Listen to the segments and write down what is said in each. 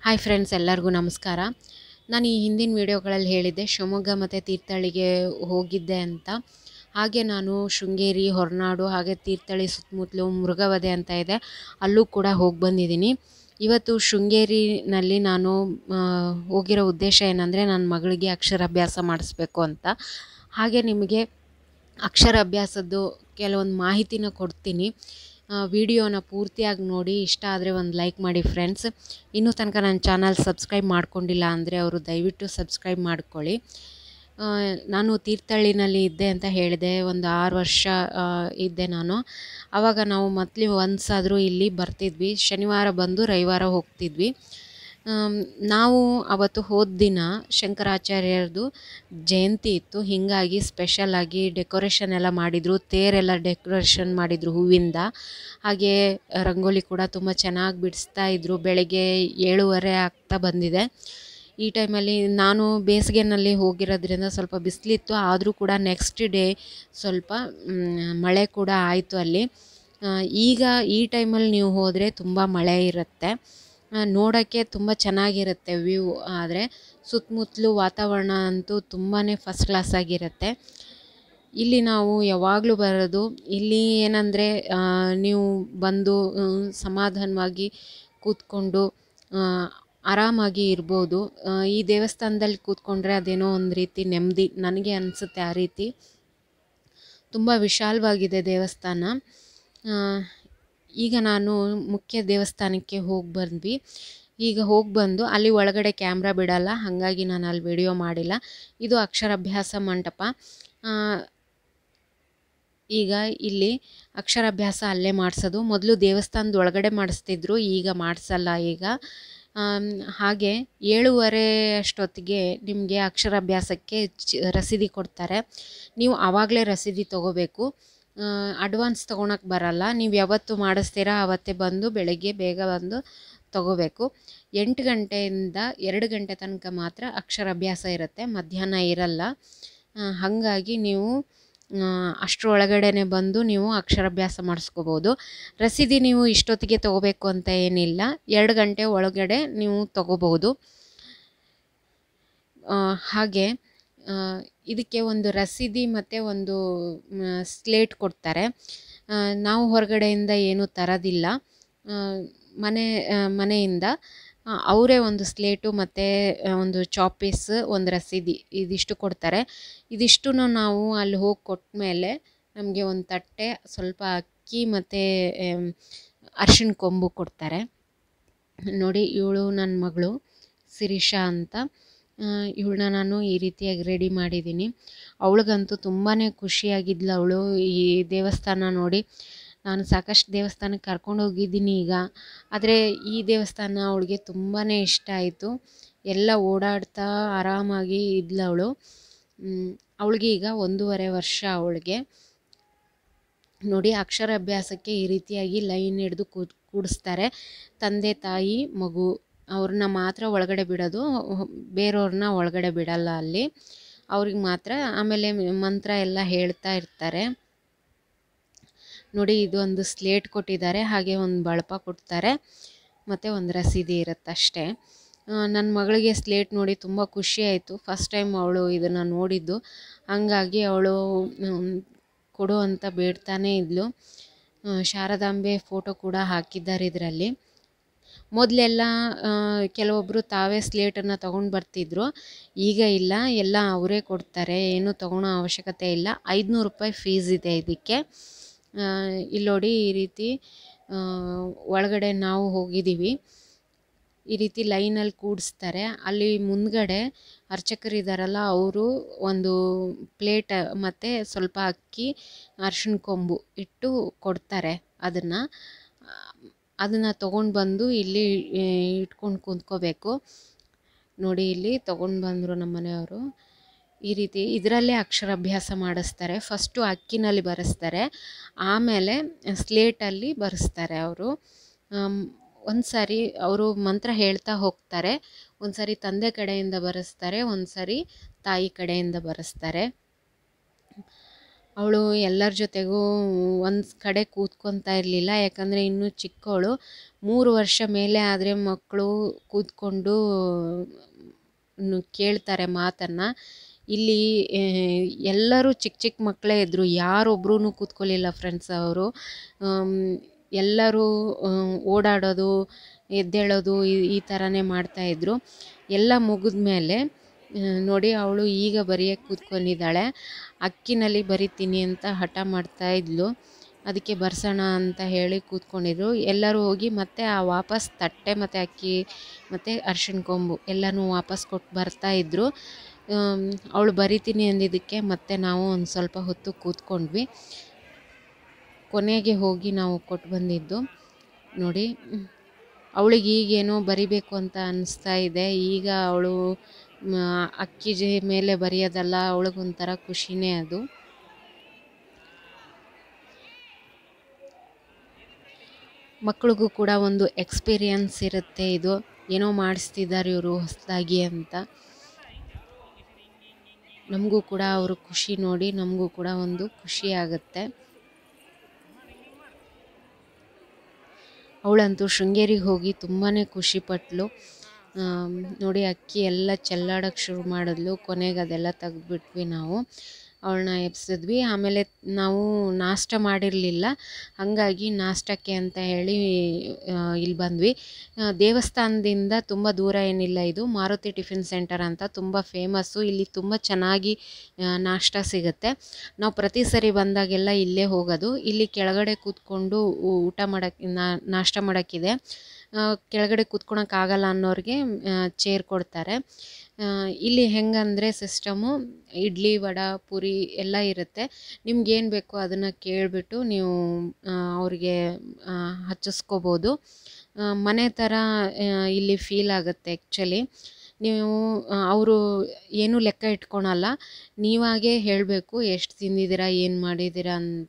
hi friends ಎಲ್ಲರಿಗೂ ನಮಸ್ಕಾರ ನಾನು ಈ ಹಿಂದಿನ ವೀಡಿಯೋಗಳಲ್ಲಿ ಹೇಳಿದ್ದೆ ಶಿವಮೊಗ್ಗ ಮತ್ತು ತೀರ್ಥಹಳ್ಳಿಗೆ ಹೋಗಿದ್ದೆ ಅಂತ ಹಾಗೆ ನಾನು ಶೃಂಗೇರಿ ಹೊರನಾಡು ಹಾಗೆ ತೀರ್ಥಹಳ್ಳಿ ಸುತ್ತಮುತ್ತಲು ಮೃಗವಧೆ ಅಂತ ಇದೆ ಅಲ್ಲೂ ಕೂಡ ಹೋಗಿ ಬಂದಿದ್ದೀನಿ ಇವತ್ತು ಶೃಂಗೇರಿನಲ್ಲಿ ನಾನು ಆ, ಹೋಗಿರೋ ಉದ್ದೇಶ ಏನಂದರೆ ನನ್ನ ಮಗಳಿಗೆ ಅಕ್ಷರಾಭ್ಯಾಸ ಮಾಡಿಸ್ಬೇಕು ಅಂತ ಹಾಗೆ ನಿಮಗೆ ಅಕ್ಷರಾಭ್ಯಾಸದ್ದು ಕೆಲವೊಂದು ಮಾಹಿತಿನ ಕೊಡ್ತೀನಿ ವಿಡಿಯೋನ ಪೂರ್ತಿಯಾಗಿ ನೋಡಿ ಇಷ್ಟ ಆದರೆ ಒಂದು ಲೈಕ್ ಮಾಡಿ ಫ್ರೆಂಡ್ಸ್ ಇನ್ನೂ ತನಕ ನನ್ನ ಚಾನಲ್ ಸಬ್ಸ್ಕ್ರೈಬ್ ಮಾಡ್ಕೊಂಡಿಲ್ಲ ಅಂದರೆ ಅವರು ದಯವಿಟ್ಟು ಸಬ್ಸ್ಕ್ರೈಬ್ ಮಾಡ್ಕೊಳ್ಳಿ ಆ, ನಾನು ತೀರ್ಥಹಳ್ಳಿನಲ್ಲಿ ಇದ್ದೆ ಅಂತ ಹೇಳಿದೆ ಒಂದು ಆರು ವರ್ಷ ಆ, ಇದ್ದೆ ನಾನು ಆವಾಗ ನಾವು ಮಂತ್ಲಿ ಒನ್ಸ್ ಆದರೂ ಇಲ್ಲಿ ಬರ್ತಿದ್ವಿ ಶನಿವಾರ ಬಂದು ರವಿವಾರ ಹೋಗ್ತಿದ್ವಿ ಆಮ್, ನಾವು ಅವತ್ತು ಹೋದ ದಿನ ಶಂಕರಾಚಾರ್ಯರದು ಜಯಂತಿ ಇತ್ತು ಹೀಗಾಗಿ ಸ್ಪೆಷಲಾಗಿ ಡೆಕೋರೇಷನ್ ಎಲ್ಲ ಮಾಡಿದರು ತೇರೆಲ್ಲ ಡೆಕೋರೇಷನ್ ಮಾಡಿದರು ಹೂವಿಂದ ಹಾಗೆ ರಂಗೋಲಿ ಕೂಡ ತುಂಬ ಚೆನ್ನಾಗಿ ಬಿಡಿಸ್ತಾ ಇದ್ದರು ಬೆಳಗ್ಗೆ ಏಳುವರೆ ಆಗ್ತಾ ಬಂದಿದೆ ಈ ಟೈಮಲ್ಲಿ ನಾನು ಬೇಸಿಗೆನಲ್ಲಿ ಹೋಗಿರೋದ್ರಿಂದ ಸ್ವಲ್ಪ ಬಿಸಿಲಿತ್ತು ಆದರೂ ಕೂಡ ನೆಕ್ಸ್ಟ್ ಡೇ ಸ್ವಲ್ಪ ಮ್, ಮಳೆ ಕೂಡ ಆಯಿತು ಅಲ್ಲಿ ಆ, ಈಗ ಈ ಟೈಮಲ್ಲಿ ನೀವು ಹೋದರೆ ತುಂಬ ಮಳೆ ಇರುತ್ತೆ ನೋಡೋಕ್ಕೆ ತುಂಬ ಚೆನ್ನಾಗಿರುತ್ತೆ ವ್ಯೂ ಆದರೆ ಸುತ್ತಮುತ್ತಲು ವಾತಾವರಣ ಅಂತೂ ತುಂಬಾ ಫಸ್ಟ್ ಕ್ಲಾಸ್ ಆಗಿರುತ್ತೆ ಇಲ್ಲಿ ನಾವು ಯಾವಾಗಲೂ ಬರೋದು ಇಲ್ಲಿ ಏನಂದರೆ ನೀವು ಬಂದು ಆ, ಸಮಾಧಾನವಾಗಿ ಕೂತ್ಕೊಂಡು ಆ, ಆರಾಮಾಗಿ ಇರ್ಬೋದು ಆ, ಈ ದೇವಸ್ಥಾನದಲ್ಲಿ ಕೂತ್ಕೊಂಡ್ರೆ ಅದೇನೋ ಒಂದು ರೀತಿ ನೆಮ್ಮದಿ ನನಗೆ ಅನಿಸುತ್ತೆ ಆ ರೀತಿ ತುಂಬ ವಿಶಾಲವಾಗಿದೆ ದೇವಸ್ಥಾನ ಆ, ಈಗ ನಾನು ಮುಖ್ಯ ದೇವಸ್ಥಾನಕ್ಕೆ ಹೋಗಿ ಬಂದ್ವಿ ಈಗ ಹೋಗಿ ಬಂದು ಅಲ್ಲಿ ಒಳಗಡೆ ಕ್ಯಾಮ್ರಾ ಬಿಡಲ್ಲ ಹಾಗಾಗಿ ನಾನು ಅಲ್ಲಿ ವಿಡಿಯೋ ಮಾಡಿಲ್ಲ ಇದು ಅಕ್ಷರಾಭ್ಯಾಸ ಮಂಟಪ ಆ, ಈಗ ಇಲ್ಲಿ ಅಕ್ಷರಾಭ್ಯಾಸ ಅಲ್ಲೇ ಮಾಡಿಸೋದು ಮೊದಲು ದೇವಸ್ಥಾನದ ಒಳಗಡೆ ಮಾಡಿಸ್ತಿದ್ರು ಈಗ ಮಾಡಿಸಲ್ಲ ಈಗ ಆಮ್, ಹಾಗೆ ಏಳುವರೆ ಅಷ್ಟೊತ್ತಿಗೆ ನಿಮಗೆ ಅಕ್ಷರಾಭ್ಯಾಸಕ್ಕೆ ಚ ರಸೀದಿ ಕೊಡ್ತಾರೆ ನೀವು ಆವಾಗಲೇ ರಸೀದಿ ತೊಗೋಬೇಕು ಅಡ್ವಾನ್ಸ್ ತೊಗೊಳಕ್ಕೆ ಬರಲ್ಲ ನೀವು ಯಾವತ್ತು ಮಾಡಿಸ್ತೀರಾ ಆವತ್ತೇ ಬಂದು ಬೆಳಗ್ಗೆ ಬೇಗ ಬಂದು ತೊಗೋಬೇಕು ಎಂಟು ಗಂಟೆಯಿಂದ ಎರಡು ಗಂಟೆ ತನಕ ಮಾತ್ರ ಅಕ್ಷರಾಭ್ಯಾಸ ಇರುತ್ತೆ ಮಧ್ಯಾಹ್ನ ಇರಲ್ಲ ಆ, ಹಾಗಾಗಿ ನೀವು ಆ, ಅಷ್ಟರೊಳಗಡೆನೆ ಬಂದು ನೀವು ಅಕ್ಷರಾಭ್ಯಾಸ ಮಾಡಿಸ್ಕೋಬೋದು ರಸೀದಿ ನೀವು ಇಷ್ಟೊತ್ತಿಗೆ ತೊಗೋಬೇಕು ಅಂತ ಏನಿಲ್ಲ ಎರಡು ಗಂಟೆ ಒಳಗಡೆ ನೀವು ತೊಗೋಬೋದು ಆ, ಹಾಗೆ ಆ, ಇದಕ್ಕೆ ಒಂದು ರಸೀದಿ ಮತ್ತು ಒಂದು ಮ್, ಸ್ಲೇಟ್ ಕೊಡ್ತಾರೆ ಆ, ನಾವು ಹೊರಗಡೆಯಿಂದ ಏನೂ ತರೋದಿಲ್ಲ ಆ, ಮನೆ ಆ, ಮನೆಯಿಂದ ಆ, ಅವರೇ ಒಂದು ಸ್ಲೇಟು ಮತ್ತು ಒಂದು ಚಾಪೀಸ್ ಒಂದು ರಸೀದಿ ಇದಿಷ್ಟು ಕೊಡ್ತಾರೆ ಇದಿಷ್ಟು ನಾವು ಅಲ್ಲಿ ಹೋಗಿ ಕೊಟ್ಟ ಮೇಲೆ ನಮಗೆ ಒಂದು ತಟ್ಟೆ ಸ್ವಲ್ಪ ಅಕ್ಕಿ ಮತ್ತು ಅರ್ಶಿಣ ಕೊಂಬು ಕೊಡ್ತಾರೆ ನೋಡಿ ಇವಳು ನನ್ನ ಮಗಳು ಸಿರಿಷಾ ಅಂತ ಇವಳನ್ನ ನಾನು ಈ ರೀತಿಯಾಗಿ ರೆಡಿ ಮಾಡಿದ್ದೀನಿ ಅವಳಿಗಂತೂ ತುಂಬಾ ಖುಷಿಯಾಗಿದ್ಲು ಅವಳು ಈ ದೇವಸ್ಥಾನ ನೋಡಿ ನಾನು ಸಾಕಷ್ಟು ದೇವಸ್ಥಾನಕ್ಕೆ ಕರ್ಕೊಂಡು ಹೋಗಿದ್ದೀನಿ ಈಗ ಆದರೆ ಈ ದೇವಸ್ಥಾನ ಅವಳಿಗೆ ತುಂಬಾ ಇಷ್ಟ ಆಯಿತು ಎಲ್ಲ ಓಡಾಡ್ತಾ ಆರಾಮಾಗಿ ಇದ್ಲು ಅವಳು ಅವಳಿಗೆ ಈಗ ಒಂದೂವರೆ ವರ್ಷ ಅವಳಿಗೆ ನೋಡಿ ಅಕ್ಷರಾಭ್ಯಾಸಕ್ಕೆ ಈ ರೀತಿಯಾಗಿ ಲೈನ್ ಹಿಡಿದು ಕೂತ್ ಕೂಡಿಸ್ತಾರೆ ತಂದೆ ತಾಯಿ ಮಗು ಅವ್ರನ್ನ ಮಾತ್ರ ಒಳಗಡೆ ಬಿಡೋದು ಬೇರೆಯವ್ರನ್ನ ಒಳಗಡೆ ಬಿಡಲ್ಲ ಅಲ್ಲಿ ಅವ್ರಿಗೆ ಮಾತ್ರ ಆಮೇಲೆ ಮಂತ್ರ ಎಲ್ಲ ಹೇಳ್ತಾ ಇರ್ತಾರೆ ನೋಡಿ ಇದು ಒಂದು ಸ್ಲೇಟ್ ಕೊಟ್ಟಿದ್ದಾರೆ ಹಾಗೆ ಒಂದು ಬಳಪ ಕೊಡ್ತಾರೆ ಮತ್ತು ಒಂದು ರಸೀದಿ ಇರುತ್ತೆ ಅಷ್ಟೇ ನನ್ನ ಮಗಳಿಗೆ ಸ್ಲೇಟ್ ನೋಡಿ ತುಂಬ ಖುಷಿ ಆಯಿತು ಫಸ್ಟ್ ಟೈಮ್ ಅವಳು ಇದನ್ನು ನೋಡಿದ್ದು ಹಂಗಾಗಿ ಅವಳು ಕೊಡು ಅಂತ ಬೇಡ್ತಾನೇ ಇದ್ಲು ಆ, ಶಾರದಾಂಬೆ ಫೋಟೋ ಕೂಡ ಹಾಕಿದ್ದಾರೆ ಇದರಲ್ಲಿ ಮೊದಲೆಲ್ಲ ಕೆಲವೊಬ್ಬರು ತಾವೇ ಸ್ಲೇಟನ್ನು ತೊಗೊಂಡು ಬರ್ತಿದ್ರು ಈಗ ಇಲ್ಲ ಎಲ್ಲ ಅವರೇ ಕೊಡ್ತಾರೆ ಏನೂ ತೊಗೊಳೋ ಅವಶ್ಯಕತೆ ಇಲ್ಲ ಐದುನೂರು ರೂಪಾಯಿ ಫೀಸ್ ಇದೆ ಇದಕ್ಕೆ ಆ, ಇಲ್ಲಿ ನೋಡಿ ಈ ರೀತಿ ಆ, ಒಳಗಡೆ ನಾವು ಹೋಗಿದ್ದೀವಿ ಈ ರೀತಿ ಲೈನಲ್ಲಿ ಕೂಡಿಸ್ತಾರೆ ಅಲ್ಲಿ ಮುಂದ್ಗಡೆ ಅರ್ಚಕರಿದ್ದಾರಲ್ಲ ಅವರು ಒಂದು ಪ್ಲೇಟ್ ಮತ್ತು ಸ್ವಲ್ಪ ಅಕ್ಕಿ ಅರ್ಶಿಣ ಕೊಂಬು ಇಟ್ಟು ಕೊಡ್ತಾರೆ ಅದನ್ನು ಅದನ್ನು ತೊಗೊಂಡು ಬಂದು ಇಲ್ಲಿ ಇಟ್ಕೊಂಡು ಕುಂತ್ಕೋಬೇಕು ನೋಡಿ ಇಲ್ಲಿ ತೊಗೊಂಡು ಬಂದರು ನಮ್ಮ ಮನೆಯವರು ಈ ರೀತಿ ಇದರಲ್ಲೇ ಅಕ್ಷರಾಭ್ಯಾಸ ಮಾಡಿಸ್ತಾರೆ ಫಸ್ಟು ಅಕ್ಕಿನಲ್ಲಿ ಬರೆಸ್ತಾರೆ ಆಮೇಲೆ ಸ್ಲೇಟಲ್ಲಿ ಬರೆಸ್ತಾರೆ ಅವರು ಒಂದು ಸಾರಿ ಅವರು ಮಂತ್ರ ಹೇಳ್ತಾ ಹೋಗ್ತಾರೆ ಒಂದು ಸಾರಿ ತಂದೆ ಕಡೆಯಿಂದ ಬರೆಸ್ತಾರೆ ಒಂದು ಸಾರಿ ತಾಯಿ ಕಡೆಯಿಂದ ಬರೆಸ್ತಾರೆ ಅವಳು ಎಲ್ಲರ ಜೊತೆಗೂ ಒಂದು ಕಡೆ ಕೂತ್ಕೊತಾ ಇರಲಿಲ್ಲ ಯಾಕಂದರೆ ಇನ್ನೂ ಚಿಕ್ಕವಳು ಮೂರು ವರ್ಷ ಮೇಲೆ ಆದರೆ ಮಕ್ಕಳು ಕೂತ್ಕೊಂಡು ನು- ಕೇಳ್ತಾರೆ ಮಾತನ್ನು ಇಲ್ಲಿ ಆ, ಎಲ್ಲರೂ ಚಿಕ್ಕ ಚಿಕ್ಕ ಮಕ್ಕಳೇ ಇದ್ದರು ಯಾರೊಬ್ಬರೂ ಕೂತ್ಕೊಳ್ಳಿಲ್ಲ ಫ್ರೆಂಡ್ಸ್ ಅವರು ಆಮ್, ಎಲ್ಲರೂ ಆ, ಓಡಾಡೋದು ಎದ್ದೇಳೋದು ಈ ಈ ಥರನೇ ಮಾಡ್ತಾಯಿದ್ರು ಎಲ್ಲ ಮುಗಿದ ಮೇಲೆ ನೋಡಿ ಅವಳು ಈಗ ಬರೆಯೋಕ್ಕೆ ಕೂತ್ಕೊಂಡಿದ್ದಾಳೆ ಅಕ್ಕಿನಲ್ಲಿ ಬರಿತೀನಿ ಅಂತ ಹಠ ಮಾಡ್ತಾ ಇದ್ಲು ಅದಕ್ಕೆ ಬರ್ಸೋಣ ಅಂತ ಹೇಳಿ ಕೂತ್ಕೊಂಡಿದ್ರು ಎಲ್ಲರೂ ಹೋಗಿ ಮತ್ತೆ ಆ ವಾಪಸ್ ತಟ್ಟೆ ಮತ್ತು ಅಕ್ಕಿ ಮತ್ತು ಅರ್ಶಿಣ ಕೊಂಬು ಎಲ್ಲನೂ ವಾಪಸ್ ಕೊಟ್ಟು ಬರ್ತಾ ಇದ್ರು ಅವಳು ಬರಿತೀನಿ ಅಂದಿದ್ದಕ್ಕೆ ಮತ್ತೆ ನಾವು ಒಂದು ಸ್ವಲ್ಪ ಹೊತ್ತು ಕೂತ್ಕೊಂಡ್ವಿ ಕೊನೆಗೆ ಹೋಗಿ ನಾವು ಕೊಟ್ಟು ಬಂದಿದ್ದು ನೋಡಿ ಅವಳಿಗೆ ಈಗೇನೋ ಬರಿಬೇಕು ಅಂತ ಅನಿಸ್ತಾ ಇದೆ ಈಗ ಅವಳು ಅಕ್ಕಿ ಜೆ ಮೇಲೆ ಬರೆಯೋದಲ್ಲ ಅವಳಿಗೊಂಥರ ಖುಷಿನೇ ಅದು ಮಕ್ಳಿಗೂ ಕೂಡ ಒಂದು ಎಕ್ಸ್ಪೀರಿಯನ್ಸ್ ಇರುತ್ತೆ ಇದು ಏನೋ ಮಾಡಿಸ್ತಿದ್ದಾರೆ ಇವರು ಹೊಸದಾಗಿ ಅಂತ ನಮಗೂ ಕೂಡ ಅವರು ಖುಷಿ ನೋಡಿ ನಮಗೂ ಕೂಡ ಒಂದು ಖುಷಿ ಆಗುತ್ತೆ ಅವಳಂತೂ ಶೃಂಗೇರಿಗೆ ಹೋಗಿ ತುಂಬಾ ಖುಷಿಪಟ್ಲು ಆಮ್, ನೋಡಿ ಅಕ್ಕಿ ಎಲ್ಲ ಚೆಲ್ಲಾಡೋಕ್ಕೆ ಶುರು ಮಾಡಿದ್ಲು ಕೊನೆಗೆ ಅದೆಲ್ಲ ತೆಗೆದ್ಬಿಟ್ವಿ ನಾವು ಅವಳನ್ನ ಎಬ್ಸಿದ್ವಿ ಆಮೇಲೆ ನಾವು ನಾಷ್ಟ ಮಾಡಿರಲಿಲ್ಲ ಹಾಗಾಗಿ ನಾಷ್ಟಕ್ಕೆ ಅಂತ ಹೇಳಿ ಆ, ಇಲ್ಲಿ ಬಂದ್ವಿ ಆ, ದೇವಸ್ಥಾನದಿಂದ ತುಂಬ ದೂರ ಏನಿಲ್ಲ ಇದು ಮಾರುತಿ ಟಿಫಿನ್ ಸೆಂಟರ್ ಅಂತ ತುಂಬ ಫೇಮಸ್ಸು ಇಲ್ಲಿ ತುಂಬ ಚೆನ್ನಾಗಿ ಆ, ನಾಷ್ಟ ಸಿಗುತ್ತೆ ನಾವು ಪ್ರತಿ ಸರಿ ಬಂದಾಗೆಲ್ಲ ಇಲ್ಲೇ ಹೋಗೋದು ಇಲ್ಲಿ ಕೆಳಗಡೆ ಕೂತ್ಕೊಂಡು ಊ- ಊಟ ಮಾಡೋಕ್ಕೆ ನಾಷ್ಟ ಮಾಡೋಕ್ಕಿದೆ ಆ, ಕೆಳಗಡೆ ಕೂತ್ಕೊಳಕ್ಕಾಗಲ್ಲ ಅನ್ನೋರಿಗೆ ಚೇರ್ ಕೊಡ್ತಾರೆ ಆ, ಇಲ್ಲಿ ಹೆಂಗಂದರೆ ಸಿಸ್ಟಮು ಇಡ್ಲಿ ವಡ ಪೂರಿ ಎಲ್ಲ ಇರುತ್ತೆ ನಿಮ್ಗೆ ಏನು ಬೇಕೋ ಅದನ್ನು ಕೇಳಿಬಿಟ್ಟು ನೀವು ಆ, ಅವ್ರಿಗೆ ಆ, ಹಚ್ಚಿಸ್ಕೋಬೋದು ಆ, ಮನೆ ಥರ ಆ, ಇಲ್ಲಿ ಫೀಲ್ ಆಗುತ್ತೆ ಆ್ಯಕ್ಚುಲಿ ನೀವು ಅವರು ಏನೂ ಲೆಕ್ಕ ಇಟ್ಕೊಳಲ್ಲ ನೀವಾಗೇ ಹೇಳಬೇಕು ಎಷ್ಟು ತಿಂದಿದ್ದೀರಾ ಏನು ಮಾಡಿದ್ದೀರಾ ಅಂತ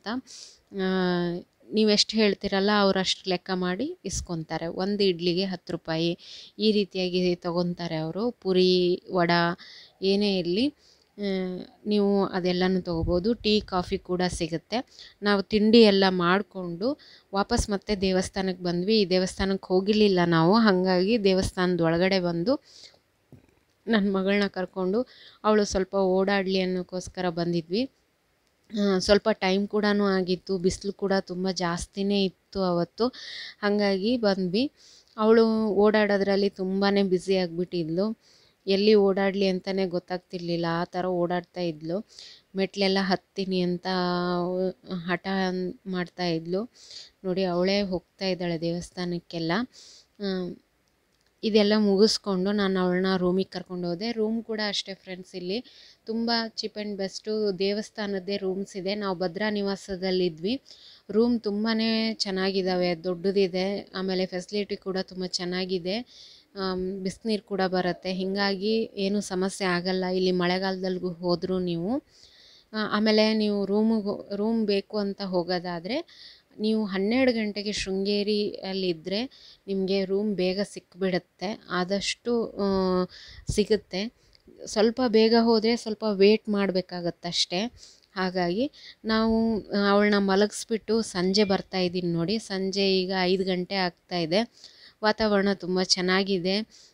ನೀವು ಎಷ್ಟು ಹೇಳ್ತೀರಲ್ಲ ಅವ್ರು ಅಷ್ಟು ಲೆಕ್ಕ ಮಾಡಿ ಇಸ್ಕೊತಾರೆ ಒಂದು ಇಡ್ಲಿಗೆ ಹತ್ತು ರೂಪಾಯಿ ಈ ರೀತಿಯಾಗಿ ತಗೊತಾರೆ ಅವರು ಪುರಿ ವಡ ಏನೇ ಇರಲಿ ನೀವು ಅದೆಲ್ಲನೂ ತೊಗೋಬೋದು ಟೀ ಕಾಫಿ ಕೂಡ ಸಿಗುತ್ತೆ ನಾವು ತಿಂಡಿ ಎಲ್ಲ ಮಾಡಿಕೊಂಡು ವಾಪಸ್ ಮತ್ತೆ ದೇವಸ್ಥಾನಕ್ಕೆ ಬಂದ್ವಿ ಈ ದೇವಸ್ಥಾನಕ್ಕೆ ಹೋಗಿರಲಿಲ್ಲ ನಾವು ಹಾಗಾಗಿ ದೇವಸ್ಥಾನದ ಒಳಗಡೆ ಬಂದು ನನ್ನ ಮಗಳನ್ನ ಕರ್ಕೊಂಡು ಅವಳು ಸ್ವಲ್ಪ ಓಡಾಡಲಿ ಅನ್ನೋಕ್ಕೋಸ್ಕರ ಬಂದಿದ್ವಿ ಆ, ಸ್ವಲ್ಪ ಟೈಮ್ ಕೂಡ ಆಗಿತ್ತು ಬಿಸಿಲು ಕೂಡ ತುಂಬ ಜಾಸ್ತಿನೇ ಇತ್ತು ಅವತ್ತು ಹಾಗಾಗಿ ಬಂದ್ವಿ ಅವಳು ಓಡಾಡೋದ್ರಲ್ಲಿ ತುಂಬಾ ಬ್ಯುಸಿ ಆಗಿಬಿಟ್ಟಿದ್ಲು ಎಲ್ಲಿ ಓಡಾಡಲಿ ಅಂತಲೇ ಗೊತ್ತಾಗ್ತಿರ್ಲಿಲ್ಲ ಆ ಥರ ಓಡಾಡ್ತಾ ಇದ್ಲು ಮೆಟ್ಲೆಲ್ಲ ಹತ್ತೀನಿ ಅಂತ ಹಠ ಮಾಡ್ತಾ ಇದ್ಲು ನೋಡಿ ಅವಳೇ ಹೋಗ್ತಾ ಇದ್ದಾಳೆ ದೇವಸ್ಥಾನಕ್ಕೆಲ್ಲ ಆ, ಇದೆಲ್ಲ ಮುಗಿಸ್ಕೊಂಡು ನಾನು ಅವಳನ್ನ ರೂಮಿಗೆ ಕರ್ಕೊಂಡು ಹೋದೆ ರೂಮ್ ಕೂಡ ಅಷ್ಟೇ ಫ್ರೆಂಡ್ಸ್ ಇಲ್ಲಿ ತುಂಬ ಚೀಪ್ ಆ್ಯಂಡ್ ಬೆಸ್ಟು ದೇವಸ್ಥಾನದ್ದೇ ರೂಮ್ಸ್ ಇದೆ ನಾವು ಭದ್ರಾ ನಿವಾಸದಲ್ಲಿದ್ವಿ ರೂಮ್ ತುಂಬಾ ಚೆನ್ನಾಗಿದ್ದಾವೆ ದೊಡ್ಡದಿದೆ ಆಮೇಲೆ ಫೆಸಿಲಿಟಿ ಕೂಡ ತುಂಬ ಚೆನ್ನಾಗಿದೆ ಬಿಸಿನೀರು ಕೂಡ ಬರುತ್ತೆ ಹೀಗಾಗಿ ಏನೂ ಸಮಸ್ಯೆ ಆಗಲ್ಲ ಇಲ್ಲಿ ಮಳೆಗಾಲದಲ್ಲಿಗೂ ಹೋದರೂ ನೀವು ಆ, ಆಮೇಲೆ ನೀವು ರೂಮಿಗೆ ರೂಮ್ ಬೇಕು ಅಂತ ಹೋಗೋದಾದರೆ ನೀವು ಹನ್ನೆರಡು ಗಂಟೆಗೆ ಶೃಂಗೇರಿ ಅಲ್ಲಿದ್ದರೆ ನಿಮಗೆ ರೂಮ್ ಬೇಗ ಸಿಕ್ಬಿಡುತ್ತೆ ಆದಷ್ಟು ಆ, ಸಿಗುತ್ತೆ ಸ್ವಲ್ಪ ಬೇಗ ಹೋದರೆ ಸ್ವಲ್ಪ ವೇಟ್ ಮಾಡಬೇಕಾಗತ್ತಷ್ಟೇ ಹಾಗಾಗಿ ನಾವು ಅವಳನ್ನ ಮಲಗಿಸ್ಬಿಟ್ಟು ಸಂಜೆ ಬರ್ತಾ ಇದ್ದೀನಿ ನೋಡಿ ಸಂಜೆ ಈಗ ಐದು ಗಂಟೆ ಆಗ್ತಾ ಇದೆ ವಾತಾವರಣ ತುಂಬ ಚೆನ್ನಾಗಿದೆ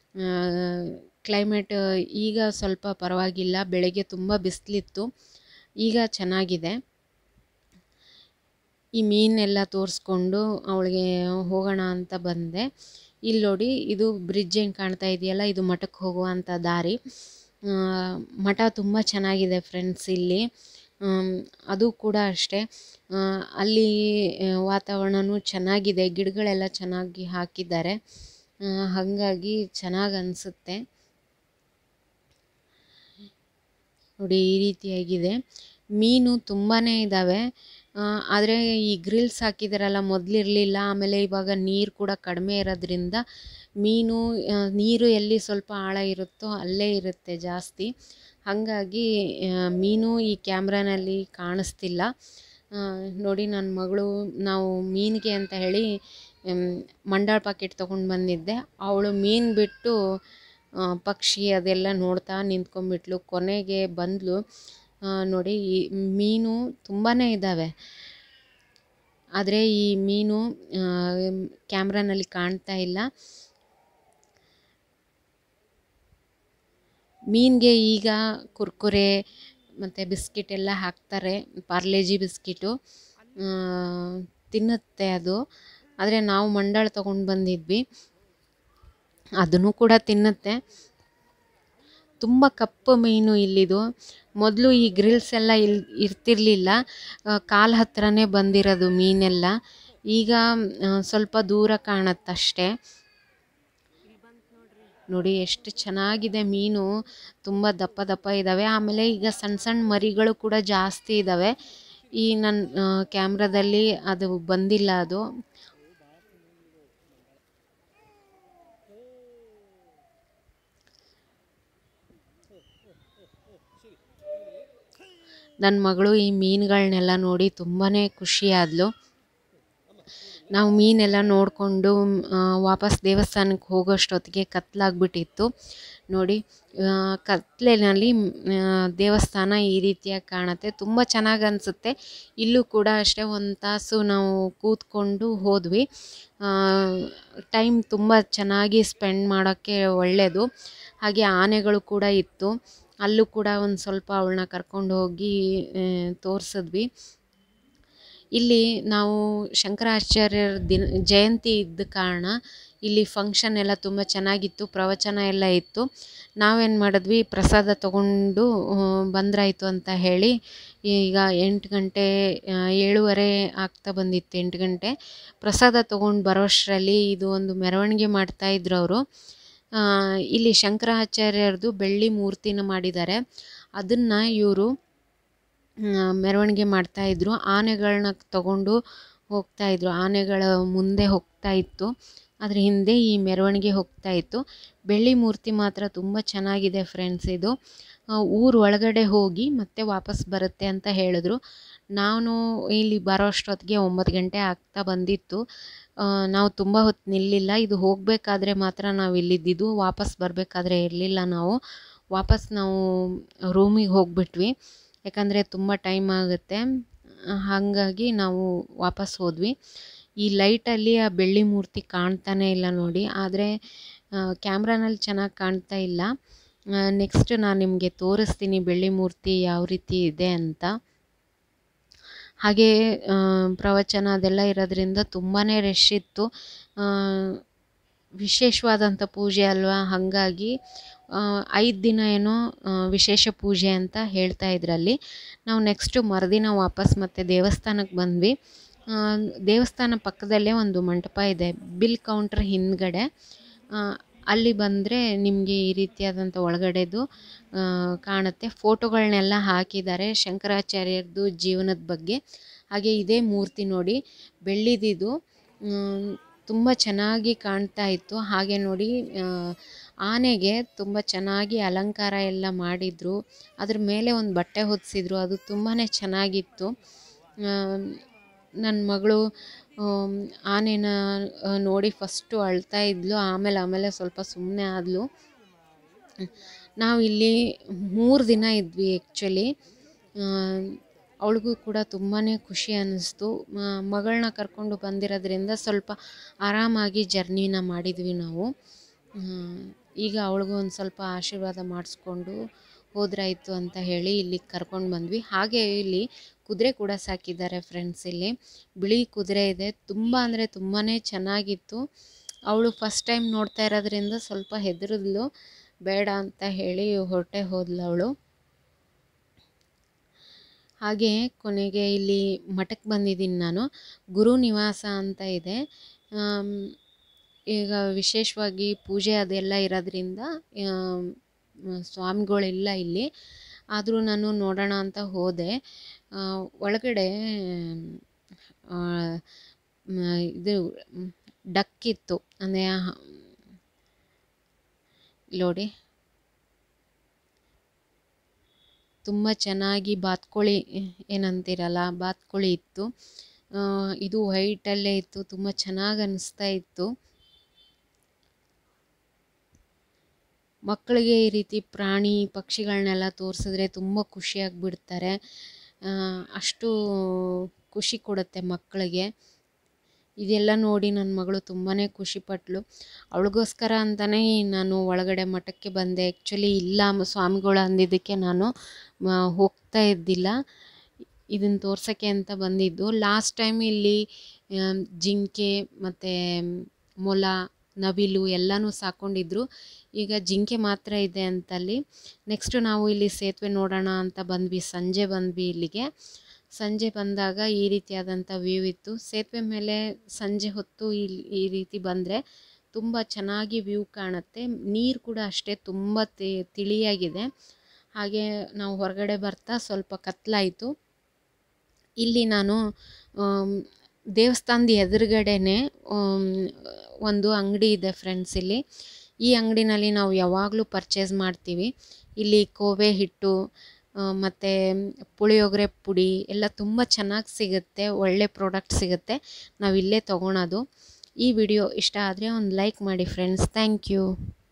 ಕ್ಲೈಮೇಟ್ ಈಗ ಸ್ವಲ್ಪ ಪರವಾಗಿಲ್ಲ ಬೆಳಗ್ಗೆ ತುಂಬ ಬಿಸಿಲಿತ್ತು ಈಗ ಚೆನ್ನಾಗಿದೆ ಈ ಮೀನೆಲ್ಲ ತೋರಿಸ್ಕೊಂಡು ಅವಳಿಗೆ ಹೋಗೋಣ ಅಂತ ಬಂದೆ ಇಲ್ಲಿ ನೋಡಿ ಇದು ಬ್ರಿಡ್ಜ್ ಹೆಂಗೆ ಕಾಣ್ತಾ ಇದೆಯಲ್ಲ ಇದು ಮಠಕ್ಕೆ ಹೋಗುವಂಥ ದಾರಿ ಆ, ಮಠ ತುಂಬ ಚೆನ್ನಾಗಿದೆ ಫ್ರೆಂಡ್ಸ್ ಇಲ್ಲಿ ಆಮ್, ಅದು ಕೂಡ ಅಷ್ಟೇ ಆ, ಅಲ್ಲಿ ಆ, ವಾತಾವರಣನೂ ಚೆನ್ನಾಗಿದೆ ಗಿಡಗಳೆಲ್ಲ ಚೆನ್ನಾಗಿ ಹಾಕಿದ್ದಾರೆ ಆ, ಹಾಗಾಗಿ ಚೆನ್ನಾಗಿ ಅನಿಸುತ್ತೆ ನೋಡಿ ಈ ರೀತಿಯಾಗಿದೆ ಮೀನು ತುಂಬಾ ಇದ್ದಾವೆ ಆದರೆ ಈ ಗ್ರಿಲ್ಸ್ ಹಾಕಿದಾರಲ್ಲ ಮೊದಲಿರಲಿಲ್ಲ ಆಮೇಲೆ ಇವಾಗ ನೀರು ಕೂಡ ಕಡಿಮೆ ಇರೋದ್ರಿಂದ ಮೀನು ಆ, ನೀರು ಎಲ್ಲಿ ಸ್ವಲ್ಪ ಆಳ ಇರುತ್ತೋ ಅಲ್ಲೇ ಇರುತ್ತೆ ಜಾಸ್ತಿ ಹಾಗಾಗಿ ಆ, ಮೀನು ಈ ಕ್ಯಾಮ್ರಾನಲ್ಲಿ ಕಾಣಿಸ್ತಿಲ್ಲ ಆ, ನೋಡಿ ನನ್ನ ಮಗಳು ನಾವು ಮೀನಿಗೆ ಅಂತ ಹೇಳಿ ಮಂಡಾಳ ಪಾಕೆಟ್ ತೊಗೊಂಡು ಬಂದಿದ್ದೆ ಅವಳು ಮೀನು ಬಿಟ್ಟು ಆ, ಪಕ್ಷಿ ಅದೆಲ್ಲ ನೋಡ್ತಾ ನಿಂತ್ಕೊಂಡ್ಬಿಟ್ಲು ಕೊನೆಗೆ ಬಂದಳು ಆ, ನೋಡಿ ಈ ಮೀನು ತುಂಬಾ ಇದ್ದಾವೆ ಆದರೆ ಈ ಮೀನು ಕ್ಯಾಮ್ರಾನಲ್ಲಿ ಕಾಣ್ತಾ ಇಲ್ಲ ಮೀನಿಗೆ ಈಗ ಕುರ್ಕುರೆ ಮತ್ತು ಬಿಸ್ಕಿಟ್ ಎಲ್ಲ ಹಾಕ್ತಾರೆ ಪಾರ್ಲೇಜಿ ಬಿಸ್ಕಿಟು ಆ, ತಿನ್ನುತ್ತೆ ಅದು ಆದರೆ ನಾವು ಮಂಡಾಳ ತೊಗೊಂಡು ಬಂದಿದ್ವಿ ಅದನ್ನು ಕೂಡ ತಿನ್ನುತ್ತೆ ತುಂಬ ಕಪ್ಪು ಮೀನು ಇಲ್ಲಿದು ಮೊದಲು ಈ ಗ್ರಿಲ್ಸ್ ಎಲ್ಲ ಇಲ್ ಇರ್ತಿರ್ಲಿಲ್ಲ ಕಾಲು ಹತ್ರನೇ ಬಂದಿರೋದು ಮೀನೆಲ್ಲ ಈಗ ಆ, ಸ್ವಲ್ಪ ದೂರ ಕಾಣತ್ತಷ್ಟೇ ನೋಡಿ ಎಷ್ಟು ಚೆನ್ನಾಗಿದೆ ಮೀನು ತುಂಬ ದಪ್ಪ ದಪ್ಪ ಇದ್ದಾವೆ ಆಮೇಲೆ ಈಗ ಸಣ್ಣ ಸಣ್ಣ ಮರಿಗಳು ಕೂಡ ಜಾಸ್ತಿ ಇದ್ದಾವೆ ಈ ನನ್ನ ಕ್ಯಾಮ್ರಾದಲ್ಲಿ ಅದು ಬಂದಿಲ್ಲ ಅದು ನನ್ನ ಮಗಳು ಈ ಮೀನುಗಳನ್ನೆಲ್ಲ ನೋಡಿ ತುಂಬಾ ಖುಷಿಯಾದ್ಲು ನಾವು ಮೀನೆಲ್ಲ ನೋಡಿಕೊಂಡು ವಾಪಸ್ ದೇವಸ್ಥಾನಕ್ಕೆ ಹೋಗೋಷ್ಟೊತ್ತಿಗೆ ಕತ್ಲಾಗ್ಬಿಟ್ಟಿತ್ತು ನೋಡಿ ಆ, ಕತ್ಲಿನಲ್ಲಿ ಆ, ದೇವಸ್ಥಾನ ಈ ರೀತಿಯಾಗಿ ಕಾಣುತ್ತೆ ತುಂಬ ಚೆನ್ನಾಗಿ ಅನಿಸುತ್ತೆ ಇಲ್ಲೂ ಕೂಡ ಅಷ್ಟೇ ಒಂದು ತಾಸು ನಾವು ಕೂತ್ಕೊಂಡು ಹೋದ್ವಿ ಟೈಮ್ ತುಂಬ ಚೆನ್ನಾಗಿ ಸ್ಪೆಂಡ್ ಮಾಡೋಕ್ಕೆ ಒಳ್ಳೆಯದು ಹಾಗೆ ಆನೆಗಳು ಕೂಡ ಇತ್ತು ಅಲ್ಲೂ ಕೂಡ ಒಂದು ಸ್ವಲ್ಪ ಅವಳನ್ನ ಕರ್ಕೊಂಡು ಹೋಗಿ ತೋರಿಸಿದ್ವಿ ಇಲ್ಲಿ ನಾವು ಶಂಕರಾಚಾರ್ಯರ ದಿನ ಜಯಂತಿ ಇದ್ದ ಕಾರಣ ಇಲ್ಲಿ ಫಂಕ್ಷನ್ ಎಲ್ಲ ತುಂಬ ಚೆನ್ನಾಗಿತ್ತು ಪ್ರವಚನ ಎಲ್ಲ ಇತ್ತು ನಾವೇನು ಮಾಡಿದ್ವಿ ಪ್ರಸಾದ ತಗೊಂಡು ಆ, ಬಂದ್ರಾಯ್ತು ಅಂತ ಹೇಳಿ ಈಗ ಎಂಟು ಗಂಟೆ ಆ, ಏಳುವರೆ ಆಗ್ತಾ ಬಂದಿತ್ತು ಎಂಟು ಗಂಟೆ ಪ್ರಸಾದ ತೊಗೊಂಡು ಬರೋಷ್ಟರಲ್ಲಿ ಇದು ಒಂದು ಮೆರವಣಿಗೆ ಮಾಡ್ತಾ ಇದ್ರು ಅವರು ಇಲ್ಲಿ ಶಂಕರಾಚಾರ್ಯರದು ಬೆಳ್ಳಿ ಮೂರ್ತಿನ ಮಾಡಿದ್ದಾರೆ ಅದನ್ನು ಇವರು ಮೆರವಣಿಗೆ ಮಾಡ್ತಾ ಇದ್ರು ಆನೆಗಳನ್ನ ತಗೊಂಡು ಹೋಗ್ತಾ ಇದ್ರು ಆನೆಗಳ ಮುಂದೆ ಹೋಗ್ತಾ ಇತ್ತು ಅದ್ರ ಹಿಂದೆ ಈ ಮೆರವಣಿಗೆ ಹೋಗ್ತಾ ಇತ್ತು ಬೆಳ್ಳಿ ಮೂರ್ತಿ ಮಾತ್ರ ತುಂಬ ಚೆನ್ನಾಗಿದೆ ಫ್ರೆಂಡ್ಸ್ ಇದು ಆ, ಊರ್ ಒಳಗಡೆ ಹೋಗಿ ಮತ್ತೆ ವಾಪಸ್ ಬರುತ್ತೆ ಅಂತ ಹೇಳಿದ್ರು ನಾನು ಇಲ್ಲಿ ಬರೋ ಅಷ್ಟೊತ್ತಿಗೆ ಒಂಬತ್ತು ಗಂಟೆ ಆಗ್ತಾ ಬಂದಿತ್ತು ಆ, ನಾವು ತುಂಬ ಹೊತ್ತು ನಿಲ್ಲಿಲ್ಲ ಇದು ಹೋಗಬೇಕಾದ್ರೆ ಮಾತ್ರ ನಾವು ಇಲ್ಲಿದ್ದಿದ್ದು ವಾಪಸ್ ಬರಬೇಕಾದ್ರೆ ಇರಲಿಲ್ಲ ನಾವು ವಾಪಸ್ ನಾವು ರೂಮಿಗೆ ಹೋಗ್ಬಿಟ್ವಿ ಯಾಕಂದರೆ ತುಂಬ ಟೈಮ್ ಆಗುತ್ತೆ ಆ, ಹಾಗಾಗಿ ನಾವು ವಾಪಸ್ ಹೋದ್ವಿ ಈ ಲೈಟಲ್ಲಿ ಆ ಬೆಳ್ಳಿ ಮೂರ್ತಿ ಕಾಣ್ತಾನೇ ಇಲ್ಲ ನೋಡಿ ಆದರೆ ಕ್ಯಾಮ್ರಾನಲ್ಲಿ ಚೆನ್ನಾಗಿ ಕಾಣ್ತಾ ಇಲ್ಲ ನೆಕ್ಸ್ಟ್ ನಾನು ನಿಮಗೆ ತೋರಿಸ್ತೀನಿ ಬೆಳ್ಳಿ ಮೂರ್ತಿ ಯಾವ ರೀತಿ ಇದೆ ಅಂತ ಹಾಗೆ ಆ, ಪ್ರವಚನ ಅದೆಲ್ಲ ಇರೋದ್ರಿಂದ ತುಂಬಾ ರಶ್ ಇತ್ತು ಆ, ವಿಶೇಷವಾದಂಥ ಪೂಜೆ ಅಲ್ವಾ ಹಾಗಾಗಿ ಐದು ದಿನ ಏನೋ ಆ, ವಿಶೇಷ ಪೂಜೆ ಅಂತ ಹೇಳ್ತಾ ಇದ್ರಲ್ಲಿ ನಾವು ನೆಕ್ಸ್ಟು ಮರುದಿನ ವಾಪಸ್ ಮತ್ತೆ ದೇವಸ್ಥಾನಕ್ಕೆ ಬಂದ್ವಿ ಆ, ದೇವಸ್ಥಾನ ಪಕ್ಕದಲ್ಲೇ ಒಂದು ಮಂಟಪ ಇದೆ ಬಿಲ್ ಕೌಂಟರ್ ಹಿಂದ್ಗಡೆ ಆ, ಅಲ್ಲಿ ಬಂದರೆ ನಿಮಗೆ ಈ ರೀತಿಯಾದಂಥ ಒಳಗಡೆದು ಆ, ಕಾಣುತ್ತೆ ಫೋಟೋಗಳನ್ನೆಲ್ಲ ಹಾಕಿದ್ದಾರೆ ಶಂಕರಾಚಾರ್ಯರದು ಜೀವನದ ಬಗ್ಗೆ ಹಾಗೆ ಇದೇ ಮೂರ್ತಿ ನೋಡಿ ಬೆಳ್ಳಿದಿದು ತುಂಬ ಚೆನ್ನಾಗಿ ಕಾಣ್ತಾ ಇತ್ತು ಹಾಗೆ ನೋಡಿ ಆ, ಆನೆಗೆ ತುಂಬ ಚೆನ್ನಾಗಿ ಅಲಂಕಾರ ಎಲ್ಲ ಮಾಡಿದರು ಅದ್ರ ಮೇಲೆ ಒಂದು ಬಟ್ಟೆ ಹೊದಿಸಿದ್ರು ಅದು ತುಂಬಾ ಚೆನ್ನಾಗಿತ್ತು ನನ್ನ ಮಗಳು ಆಮ್, ಆನೆನ ಆ, ನೋಡಿ ಫಸ್ಟು ಅಳ್ತಾ ಇದ್ಲು ಆಮೇಲೆ ಆಮೇಲೆ ಸ್ವಲ್ಪ ಸುಮ್ಮನೆ ಆದಳು ನಾವಿಲ್ಲಿ ಮೂರು ದಿನ ಇದ್ವಿ ಆ್ಯಕ್ಚುಲಿ ಅವಳಿಗೂ ಕೂಡ ತುಂಬಾ ಖುಷಿ ಅನ್ನಿಸ್ತು ಮಗಳನ್ನ ಕರ್ಕೊಂಡು ಬಂದಿರೋದ್ರಿಂದ ಸ್ವಲ್ಪ ಆರಾಮಾಗಿ ಜರ್ನಿನ ಮಾಡಿದ್ವಿ ನಾವು ಆ, ಈಗ ಅವಳಿಗೂ ಒಂದು ಸ್ವಲ್ಪ ಆಶೀರ್ವಾದ ಮಾಡಿಸ್ಕೊಂಡು ಹೋದ್ರಾಯ್ತು ಅಂತ ಹೇಳಿ ಇಲ್ಲಿಗೆ ಕರ್ಕೊಂಡು ಬಂದ್ವಿ ಹಾಗೆ ಇಲ್ಲಿ ಕುದುರೆ ಕೂಡ ಸಾಕಿದ್ದಾರೆ ಫ್ರೆಂಡ್ಸ್ ಇಲ್ಲಿ ಬಿಳಿ ಕುದುರೆ ಇದೆ ತುಂಬ ಅಂದರೆ ತುಂಬಾ ಚೆನ್ನಾಗಿತ್ತು ಅವಳು ಫಸ್ಟ್ ಟೈಮ್ ನೋಡ್ತಾ ಇರೋದ್ರಿಂದ ಸ್ವಲ್ಪ ಹೆದರಿದ್ಲು ಬೇಡ ಅಂತ ಹೇಳಿ ಹೊರಟೆ ಹೋದ್ಲು ಅವಳು ಹಾಗೆ ಕೊನೆಗೆ ಇಲ್ಲಿ ಮಠಕ್ಕೆ ಬಂದಿದ್ದೀನಿ ನಾನು ಗುರು ನಿವಾಸ ಅಂತ ಇದೆ ಆಮ್, ಈಗ ವಿಶೇಷವಾಗಿ ಪೂಜೆ ಅದೆಲ್ಲ ಇರೋದ್ರಿಂದ ಆಮ್, ಸ್ವಾಮಿಗಳಿಲ್ಲ ಇಲ್ಲಿ ಆದರೂ ನಾನು ನೋಡೋಣ ಅಂತ ಹೋದೆ ಆ, ಒಳಗಡೆ ಆ, ಮ- ಇದು ಡಕ್ ಇತ್ತು ಅಂದರೆ ನೋಡಿ ತುಂಬ ಚೆನ್ನಾಗಿ ಬಾತ್ಕೋಳಿ ಏನಂತೀರಲ್ಲ ಬಾತ್ಕೋಳಿ ಇತ್ತು ಆ, ಇದು ವೈಟಲ್ಲೇ ಇತ್ತು ತುಂಬ ಚೆನ್ನಾಗಿ ಅನಿಸ್ತಾ ಇತ್ತು ಮಕ್ಕಳಿಗೆ ಈ ರೀತಿ ಪ್ರಾಣಿ ಪಕ್ಷಿಗಳನ್ನೆಲ್ಲ ತೋರಿಸಿದ್ರೆ ತುಂಬ ಖುಷಿಯಾಗ್ಬಿಡ್ತಾರೆ ಆ, ಅಷ್ಟು ಖುಷಿ ಕೊಡುತ್ತೆ ಮಕ್ಕಳಿಗೆ ಇದೆಲ್ಲ ನೋಡಿ ನನ್ನ ಮಗಳು ತುಂಬಾ ಖುಷಿಪಟ್ಳು ಅವಳಿಗೋಸ್ಕರ ಅಂತಲೇ ನಾನು ಒಳಗಡೆ ಮಠಕ್ಕೆ ಬಂದೆ ಆ್ಯಕ್ಚುಲಿ ಇಲ್ಲ ಮ- ಸ್ವಾಮಿಗಳು ಅಂದಿದ್ದಕ್ಕೆ ನಾನು ಮ, ಹೋಗ್ತಾ ಇದ್ದಿಲ್ಲ ಇದನ್ನು ತೋರ್ಸೋಕ್ಕೆ ಅಂತ ಬಂದಿದ್ದು ಲಾಸ್ಟ್ ಟೈಮ್ ಇಲ್ಲಿ ಆಮ್, ಜಿಂಕೆ ಮತ್ತು ಮೊಲ ನವಿಲು ಎಲ್ಲನೂ ಸಾಕೊಂಡಿದ್ರು ಈಗ ಜಿಂಕೆ ಮಾತ್ರ ಇದೆ ಅಂತಲ್ಲಿ ನೆಕ್ಸ್ಟು ನಾವು ಇಲ್ಲಿ ಸೇತುವೆ ನೋಡೋಣ ಅಂತ ಬಂದ್ವಿ ಸಂಜೆ ಬಂದ್ವಿ ಇಲ್ಲಿಗೆ ಸಂಜೆ ಬಂದಾಗ ಈ ರೀತಿಯಾದಂಥ ವ್ಯೂ ಇತ್ತು ಸೇತುವೆ ಮೇಲೆ ಸಂಜೆ ಹೊತ್ತು ಇಲ್ಲಿ ಈ ರೀತಿ ಬಂದರೆ ತುಂಬ ಚೆನ್ನಾಗಿ ವ್ಯೂ ಕಾಣುತ್ತೆ ನೀರು ಕೂಡ ಅಷ್ಟೇ ತುಂಬ ತಿ ತಿಳಿಯಾಗಿದೆ ಹಾಗೆ ನಾವು ಹೊರಗಡೆ ಬರ್ತಾ ಸ್ವಲ್ಪ ಕತ್ಲಾಯಿತು ಇಲ್ಲಿ ನಾನು ಆಮ್, ದೇವಸ್ಥಾನದ ಎದುರುಗಡೆನೆ ಆಮ್, ಒಂದು ಅಂಗಡಿ ಇದೆ ಫ್ರೆಂಡ್ಸ್ ಇಲ್ಲಿ ಈ ಅಂಗಡಿನಲ್ಲಿ ನಾವು ಯಾವಾಗಲೂ ಪರ್ಚೇಸ್ ಮಾಡ್ತೀವಿ ಇಲ್ಲಿ ಕೋವೆ ಹಿಟ್ಟು ಮತ್ತು ಪುಳಿಯೋಗರೆ ಪುಡಿ ಎಲ್ಲ ತುಂಬ ಚೆನ್ನಾಗಿ ಸಿಗುತ್ತೆ ಒಳ್ಳೆ ಪ್ರಾಡಕ್ಟ್ ಸಿಗುತ್ತೆ ನಾವು ಇಲ್ಲೇ ತೊಗೊಳೋದು ಈ ವಿಡಿಯೋ ಇಷ್ಟ ಆದರೆ ಒಂದು ಲೈಕ್ ಮಾಡಿ ಫ್ರೆಂಡ್ಸ್ ಥ್ಯಾಂಕ್ ಯು